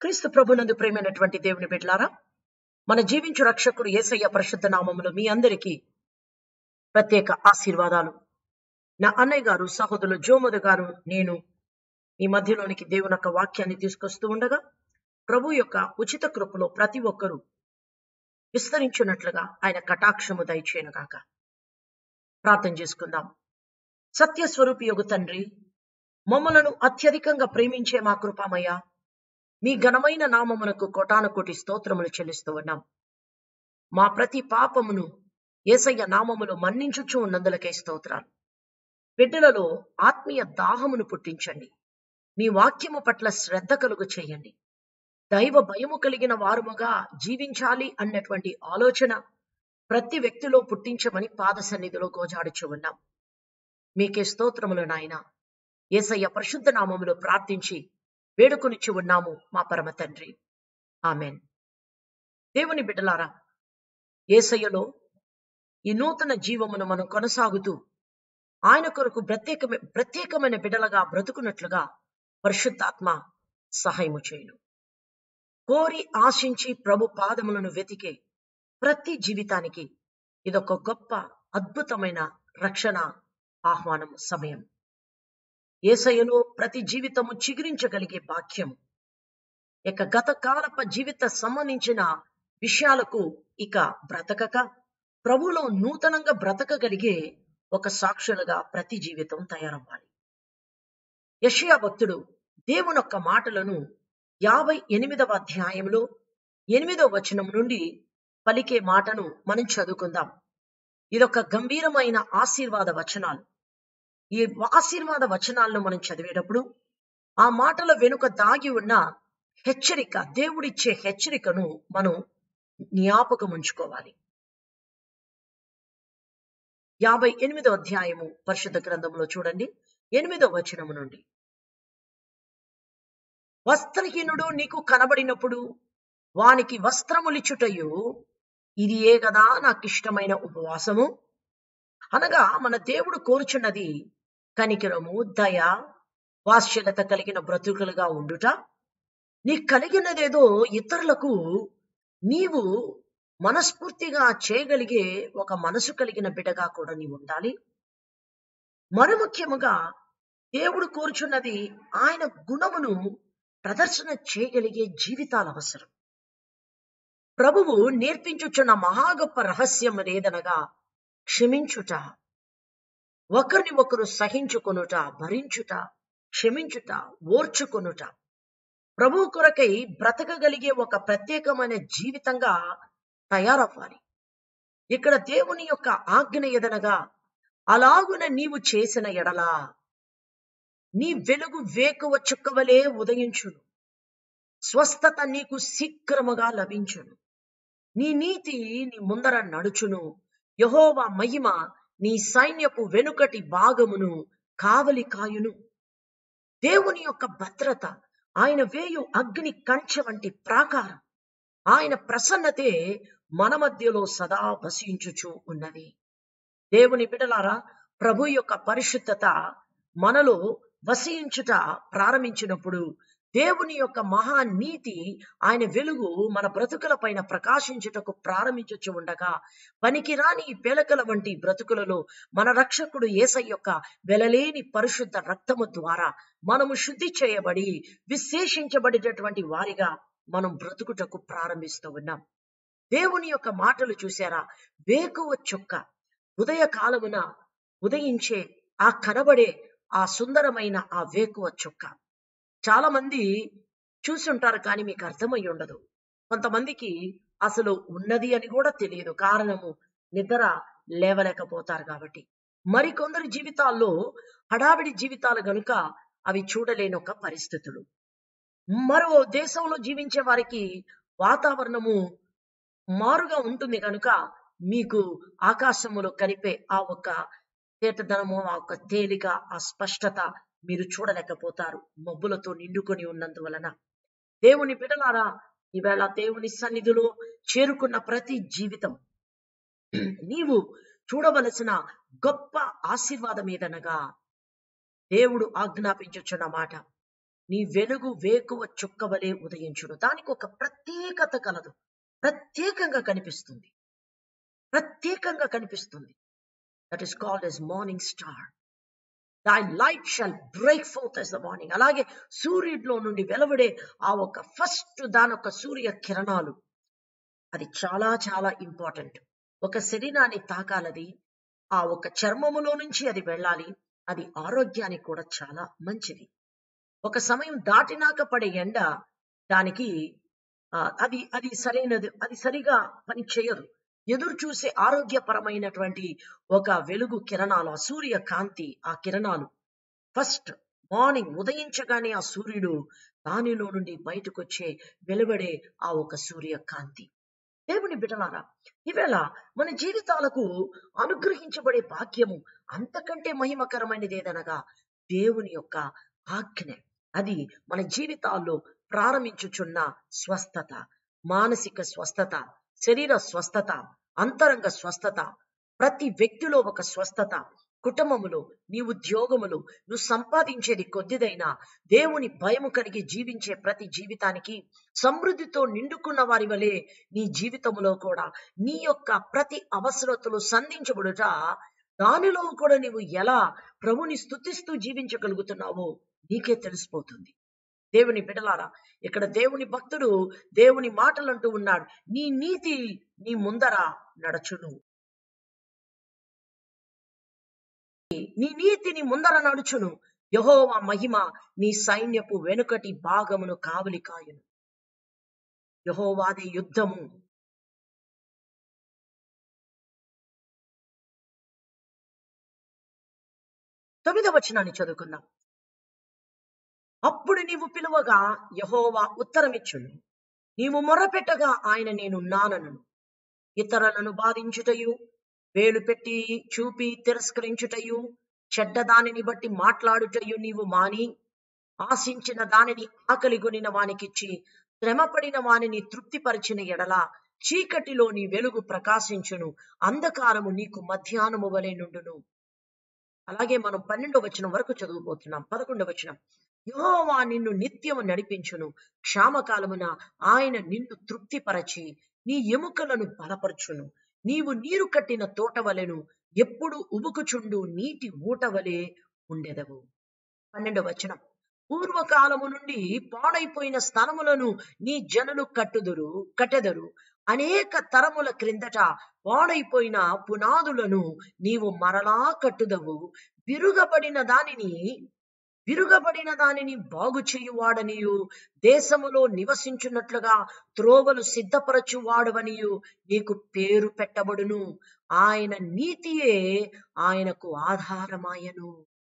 క్రీస్తు ప్రభునందు ప్రేమైనటువంటి దేవుని బిడ్డలారా మన జీవించు రక్షకుడు యేసయ్య పరిశుద్ధ నామములో మీ అందరికీ ప్రత్యేక ఆశీర్వాదాలు నా అన్నయ్య గారు సహోదరులు జోమద గారు నేను ఈ మధ్యలోనికి దేవుని యొక్క వాక్యాన్ని తీసుకొస్తూ ఉండగా ప్రభు యొక్క ఉచిత కృపలో ప్రతి ఒక్కరూ విస్తరించున్నట్లుగా ఆయన కటాక్షము దయచేయనుగాక ప్రార్థన చేసుకుందాం సత్య స్వరూపి యొగు తండ్రి మమ్మలను అత్యధికంగా ప్రేమించే మా కృపామయ్య మీ ఘనమైన నామమునకు కోటాను కోటి స్తోత్రములు చెల్లిస్తూ ఉన్నాం మా ప్రతి పాపమును ఏసయ్య నామములు మన్నించుచు ఉన్నందులకే స్తోత్రాలు బిడ్డలలో ఆత్మీయ దాహమును పుట్టించండి మీ వాక్యము పట్ల శ్రద్ధ కలుగు చేయండి దైవ భయము కలిగిన వారుముగా జీవించాలి అన్నటువంటి ఆలోచన ప్రతి వ్యక్తిలో పుట్టించమని పాద సన్నిధిలో గోజాడుచు ఉన్నాం మీకే స్తోత్రములు నాయన ఏసయ్య పరిశుద్ధ నామములో ప్రార్థించి వేడుకొనిచ్చి ఉన్నాము మా పరమ తండ్రి ఆమెన్ దేవుని బిడ్డలారా ఏసయ్యలో ఈ నూతన జీవమును మనం కొనసాగుతూ ఆయన కొరకు ప్రత్యేకమ ప్రత్యేకమైన బిడ్డలుగా బ్రతుకున్నట్లుగా పరిశుద్ధాత్మ సహాయము చేయును కోరి ఆశించి ప్రభు పాదములను వెతికే ప్రతి జీవితానికి ఇదొక గొప్ప అద్భుతమైన రక్షణ ఆహ్వానం సమయం ఏసయ్యలో ప్రతి జీవితము చిగురించగలిగే భాగ్యం ఇక గత కాలప జీవిత సంబంధించిన విషయాలకు ఇక బ్రతకక ప్రభులో నూతనంగా బ్రతకగలిగే ఒక సాక్షులుగా ప్రతి జీవితం తయారవ్వాలి యషయా భక్తుడు దేవుని యొక్క మాటలను యాభై ఎనిమిదవ అధ్యాయంలో ఎనిమిదవ వచనం నుండి పలికే మాటను మనం చదువుకుందాం ఇదొక గంభీరమైన ఆశీర్వాద వచనాలు ఈ ఆశీర్వాద వచనాలను మనం చదివేటప్పుడు ఆ మాటల వెనుక దాగి ఉన్న హెచ్చరిక దేవుడిచ్చే హెచ్చరికను మనం జ్ఞాపకం ఉంచుకోవాలి యాభై ఎనిమిదో అధ్యాయము పరిశుద్ధ గ్రంథంలో చూడండి ఎనిమిదో వచనము నుండి వస్త్రహీనుడు నీకు కనబడినప్పుడు వానికి వస్త్రములిచ్చుటయు ఇది ఏ గదా నాకు ఇష్టమైన ఉపవాసము అనగా మన దేవుడు కోరుచున్నది కనికరము దయ వాత్సల్యత కలిగిన బ్రతుకులుగా ఉండుట నీ కలిగినదేదో ఇతరులకు నీవు మనస్ఫూర్తిగా చేయగలిగే ఒక మనసు కలిగిన బిడ్డగా కూడా నీవు ఉండాలి మరి ముఖ్యముగా దేవుడు కోరుచున్నది ఆయన గుణమును ప్రదర్శన చేయగలిగే జీవితాలు అవసరం ప్రభువు నేర్పించుచున్న మహా గొప్ప రహస్యం లేదనగా క్షమించుట ఒకరిని ఒకరు సహించుకొనుట భరించుట క్షమించుట ఓర్చుకొనుట ప్రభు కొరకై బ్రతకగలిగే ఒక ప్రత్యేకమైన జీవితంగా తయారవ్వాలి ఇక్కడ దేవుని యొక్క ఆజ్ఞ ఎదనగా అలాగున నీవు చేసిన ఎడలా నీ వెలుగు వేకువ చుక్కవలే ఉదయించును స్వస్థత నీకు శీఘ్రముగా లభించును నీ నీతి నీ ముందర నడుచును యహోవా మహిమ నీ సైన్యపు వెనుకటి భాగమును కావలి కాయును దేవుని యొక్క భద్రత ఆయన వేయు అగ్ని కంచె వంటి ప్రాకారం ఆయన ప్రసన్నతే మన మధ్యలో సదా వసించుచు ఉన్నది దేవుని బిడలారా ప్రభు యొక్క పరిశుద్ధత మనలో వసించుట ప్రారంభించినప్పుడు దేవుని యొక్క మహానీతి ఆయన వెలుగు మన బ్రతుకుల పైన ప్రకాశించుటకు ప్రారంభించచ్చు ఉండగా పనికిరాని పేలకల వంటి బ్రతుకులలో మన రక్షకుడు ఏసై యొక్క వెలలేని పరిశుద్ధ రక్తము ద్వారా మనము శుద్ధి చేయబడి విశేషించబడేటటువంటి వారిగా మనం బ్రతుకుటకు ప్రారంభిస్తూ ఉన్నాం దేవుని యొక్క మాటలు చూసారా వేకువ చుక్క ఉదయ కాలమున ఉదయించే ఆ కనబడే ఆ సుందరమైన ఆ వేకువ చుక్క చాలా మంది చూసుంటారు కానీ మీకు అర్థమై ఉండదు కొంతమందికి అసలు ఉన్నది అని కూడా తెలియదు కారణము నిద్ర లేవలేకపోతారు కాబట్టి మరికొందరి జీవితాల్లో హడావిడి జీవితాలు గనుక అవి చూడలేని ఒక పరిస్థితులు మరో దేశంలో జీవించే వారికి వాతావరణము మారుగా ఉంటుంది కనుక మీకు ఆకాశములో కనిపే ఆ ఒక్క తేటదనము ఆ ఒక్క తేలిక ఆ స్పష్టత మీరు చూడలేకపోతారు మబ్బులతో నిండుకొని ఉన్నందువలన దేవుని బిడలారా ఈవేళ దేవుని సన్నిధిలో చేరుకున్న ప్రతి జీవితం నీవు చూడవలసిన గొప్ప ఆశీర్వాదం ఏదనగా దేవుడు ఆజ్ఞాపించుచున్న మాట నీ వెలుగు వేకువ చుక్కవలే ఉదయించును దానికి ఒక ప్రత్యేకత కలదు ప్రత్యేకంగా కనిపిస్తుంది ప్రత్యేకంగా కనిపిస్తుంది that is called as morning star thy light shall break forth as the morning అలాగే సూర్యుడిలో నుండి వెలువడే ఆ ఒక ఫస్ట్ దాని ఒక సూర్య కిరణాలు అది చాలా చాలా ఇంపార్టెంట్ ఒక శరీరాన్ని తాకాలది ఆ ఒక చర్మములో నుంచి అది వెళ్ళాలి అది ఆరోగ్యానికి కూడా చాలా మంచిది ఒక సమయం దాటినాక పడే ఎండ దానికి ఆ, అది అది సరైనది అది సరిగా పని చేయదు ఎదురు చూసే ఆరోగ్యపరమైనటువంటి ఒక వెలుగు కిరణాలు ఆ సూర్య కాంతి ఆ కిరణాలు ఫస్ట్ మార్నింగ్ ఉదయించగానే ఆ సూర్యుడు దానిలో నుండి బయటకు వచ్చే వెలువడే ఆ ఒక సూర్య కాంతి దేవుని బిడలారా ఈవేళ మన జీవితాలకు అనుగ్రహించబడే భాగ్యము అంతకంటే మహిమకరమైనది ఏదనగా దేవుని యొక్క ఆజ్ఞ అది మన జీవితాల్లో ప్రారంభించుచున్న స్వస్థత మానసిక స్వస్థత శరీర స్వస్థత అంతరంగ స్వస్థత ప్రతి వ్యక్తిలో ఒక స్వస్థత కుటుంబములో నీ ఉద్యోగములు నువ్వు సంపాదించేది కొద్దిదైనా దేవుని భయము కలిగి జీవించే ప్రతి జీవితానికి సమృద్ధితో నిండుకున్న వారి వలె నీ జీవితములో కూడా నీ యొక్క ప్రతి అవసరతలు సంధించబడుట దానిలో కూడా నీవు ఎలా ప్రభుని స్తుతిస్తూ జీవించగలుగుతున్నావో నీకే తెలిసిపోతుంది దేవుని బిడలారా ఇక్కడ దేవుని భక్తుడు దేవుని మాటలు అంటూ ఉన్నాడు నీ నీతి నీ ముందర నడచును నీ నీతిని ముందర నడుచును యహోవా మహిమ నీ సైన్యపు వెనుకటి భాగమును కావలి కాయును యహోవాది యుద్ధము తొమ్మిదవ వచనాన్ని చదువుకుందాం అప్పుడు నీవు పిలువగా యహోవా ఉత్తరమిచ్చును నీవు మొరపెట్టగా ఆయన నేనున్నానను ఇతరులను బాధించుటయు వేలు పెట్టి చూపి తిరస్కరించుటయు చెడ్డ దానిని బట్టి మాట్లాడుటయు నీవు మాని ఆశించిన దానిని ఆకలిగొనిన వానికిచ్చి శ్రమపడిన వానిని తృప్తిపరిచిన ఎడల చీకటిలో నీ వెలుగు ప్రకాశించును అంధకారము నీకు మధ్యాహ్నము వలె నుండును అలాగే మనం పన్నెండవ వచనం వరకు చదువుపోతున్నాం పదకొండవ వచనం యెహోవా నిన్ను నిత్యము నడిపించును క్షామకాలమున ఆయన నిన్ను తృప్తిపరచి నీ ఎముకలను బలపరచును నీవు నీరు కట్టిన తోట వలెను ఎప్పుడు ఉబుకుచుండు నీటి ఊట వలె ఉండెదవు పన్నెండవ వచనం పూర్వకాలము నుండి పాడైపోయిన స్థలములను నీ జనులు కట్టుదురు కట్టెదరు అనేక తరముల క్రిందట పాడైపోయిన పునాదులను నీవు మరలా కట్టుదవు విరుగబడిన దానిని విరుగబడిన దానిని బాగు చేయువాడనియు దేశములో నివసించున్నట్లుగా త్రోవలు సిద్ధపరచువాడవనియు నీకు పేరు పెట్టబడును ఆయన నీతియే ఆయనకు ఆధారమాయను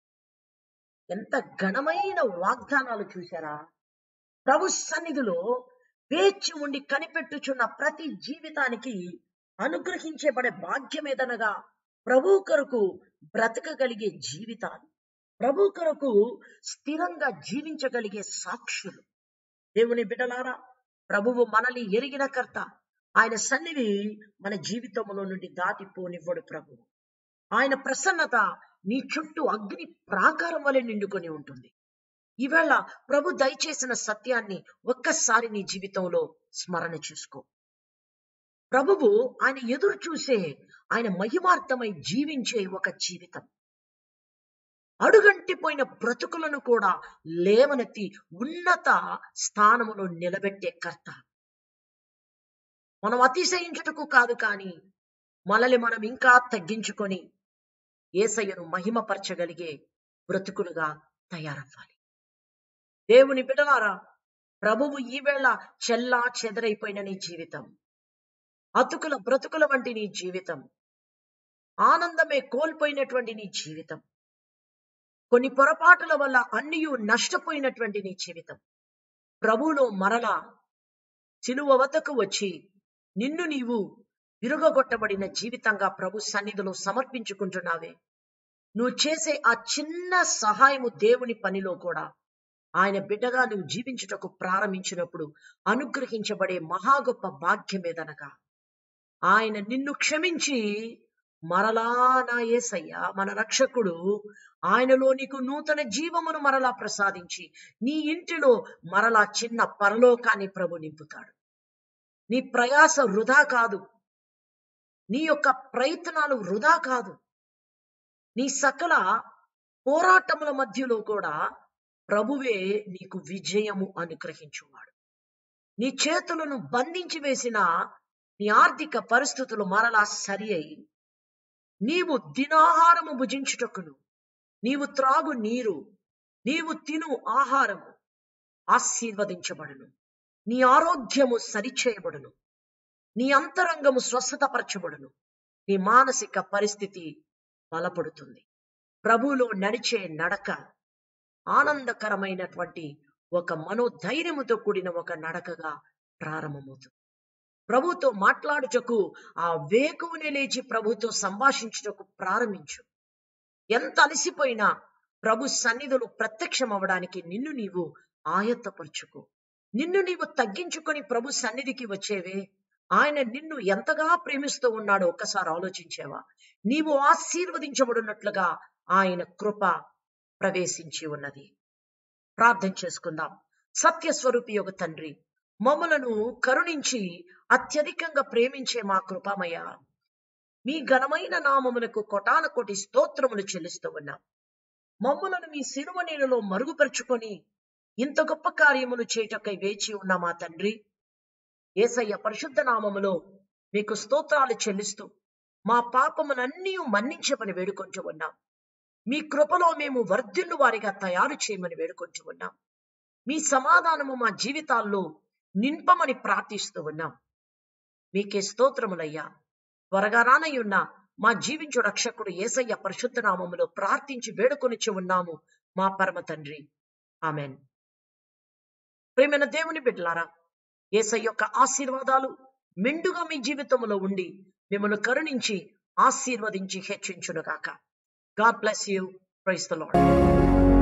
ఎంత ఘనమైన వాగ్దానాలు చూశారా ప్రభు సన్నిధిలో వేచి ఉండి కనిపెట్టుచున్న ప్రతి జీవితానికి అనుగ్రహించబడే భాగ్యం ఏదనగా ప్రభు కొరకు బ్రతకగలిగే జీవితాలు ప్రభు కొరకు స్థిరంగా జీవించగలిగే సాక్షులు దేవుని బిడ్డలారా ప్రభువు మనల్ని ఎరిగిన కర్త ఆయన సన్నిధి మన జీవితంలో నుండి దాటిపోనివ్వడు ప్రభు ఆయన ప్రసన్నత నీ చుట్టూ అగ్ని ప్రాకారం వలె నిండుకొని ఉంటుంది ఈవేళ ప్రభు దయచేసిన సత్యాన్ని ఒక్కసారి నీ జీవితంలో స్మరణ చేసుకో ప్రభువు ఆయన ఎదురు చూసే ఆయన మహిమార్థమై జీవించే ఒక జీవితం అడుగంటిపోయిన బ్రతుకులను కూడా లేవనెత్తి ఉన్నత స్థానములో నిలబెట్టే కర్త మనం అతిశయించుటకు కాదు కానీ మనల్ని మనం ఇంకా తగ్గించుకొని ఏసయ్యను మహిమపరచగలిగే బ్రతుకులుగా తయారవ్వాలి దేవుని బిడలారా ప్రభువు ఈవేళ చెల్లా చెదరైపోయిన నీ జీవితం అతుకుల బ్రతుకుల వంటి నీ జీవితం ఆనందమే కోల్పోయినటువంటి నీ జీవితం కొన్ని పొరపాటుల వల్ల అన్నీ నష్టపోయినటువంటి నీ జీవితం ప్రభువులో మరలా సిలువ వద్దకు వచ్చి నిన్ను నీవు విరుగగొట్టబడిన జీవితంగా ప్రభు సన్నిధిలో సమర్పించుకుంటున్నావే నువ్వు చేసే ఆ చిన్న సహాయము దేవుని పనిలో కూడా ఆయన బిడ్డగా నువ్వు జీవించుటకు ప్రారంభించినప్పుడు అనుగ్రహించబడే మహా గొప్ప భాగ్యమేదనగా ఆయన నిన్ను క్షమించి మరలా నా యేసయ్య మన రక్షకుడు ఆయనలో నీకు నూతన జీవమును మరలా ప్రసాదించి నీ ఇంటిలో మరలా చిన్న పరలోకాన్ని ప్రభు నింపుతాడు నీ ప్రయాస వృధా కాదు నీ యొక్క ప్రయత్నాలు వృధా కాదు నీ సకల పోరాటముల మధ్యలో కూడా ప్రభువే నీకు విజయము అనుగ్రహించువాడు నీ చేతులను బంధించి వేసిన నీ ఆర్థిక పరిస్థితులు మరలా సరి అయి నీవు దినాహారము భుజించుటకును నీవు త్రాగు నీరు నీవు తిను ఆహారము ఆశీర్వదించబడును నీ ఆరోగ్యము సరిచేయబడును నీ అంతరంగము స్వస్థతపరచబడును నీ మానసిక పరిస్థితి బలపడుతుంది ప్రభువులో నడిచే నడక ఆనందకరమైనటువంటి ఒక మనోధైర్యముతో కూడిన ఒక నడకగా ప్రారంభమవుతుంది ప్రభుతో మాట్లాడుటకు ఆ వేకువనే లేచి ప్రభుతో సంభాషించుటకు ప్రారంభించు ఎంత అలసిపోయినా ప్రభు సన్నిధులు ప్రత్యక్షం అవ్వడానికి నిన్ను నీవు ఆయత్తపరుచుకో నిన్ను నీవు తగ్గించుకొని ప్రభు సన్నిధికి వచ్చేవే ఆయన నిన్ను ఎంతగా ప్రేమిస్తూ ఉన్నాడో ఒక్కసారి ఆలోచించేవా నీవు ఆశీర్వదించబడినట్లుగా ఆయన కృప ప్రవేశించి ఉన్నది ప్రార్థన చేసుకుందాం సత్యస్వరూపి యొక్క తండ్రి మమ్మలను కరుణించి అత్యధికంగా ప్రేమించే మా కృపమయ మీ ఘనమైన నామములకు కొటాన కోటి స్తోత్రములు చెల్లిస్తూ ఉన్నాం మమ్మలను మీ సిరువ నీళ్ళలో మరుగుపరుచుకొని ఇంత గొప్ప కార్యములు చేయటకై వేచి ఉన్న మా తండ్రి ఏసయ్య పరిశుద్ధ నామములో మీకు స్తోత్రాలు చెల్లిస్తూ మా పాపములన్నీ మన్నించమని వేడుకొంటూ ఉన్నాం మీ కృపలో మేము వర్ధిల్లు వారిగా తయారు చేయమని వేడుకొంటూ ఉన్నాం మీ సమాధానము మా జీవితాల్లో నింపమని ప్రార్థిస్తూ ఉన్నాం మీకే స్తోత్రములయ్యా త్వరగా రానయ్యున్న మా జీవించు రక్షకుడు ఏసయ్య పరిశుద్ధ నామములో ప్రార్థించి వేడుకొనిచ్చి ఉన్నాము మా పరమ తండ్రి ఆమెన్ ప్రేమైన దేవుని బిడ్డలారా ఏసయ్య యొక్క ఆశీర్వాదాలు మెండుగా మీ జీవితంలో ఉండి మిమ్మల్ని కరుణించి ఆశీర్వదించి హెచ్చించునుగాక God bless you praise the lord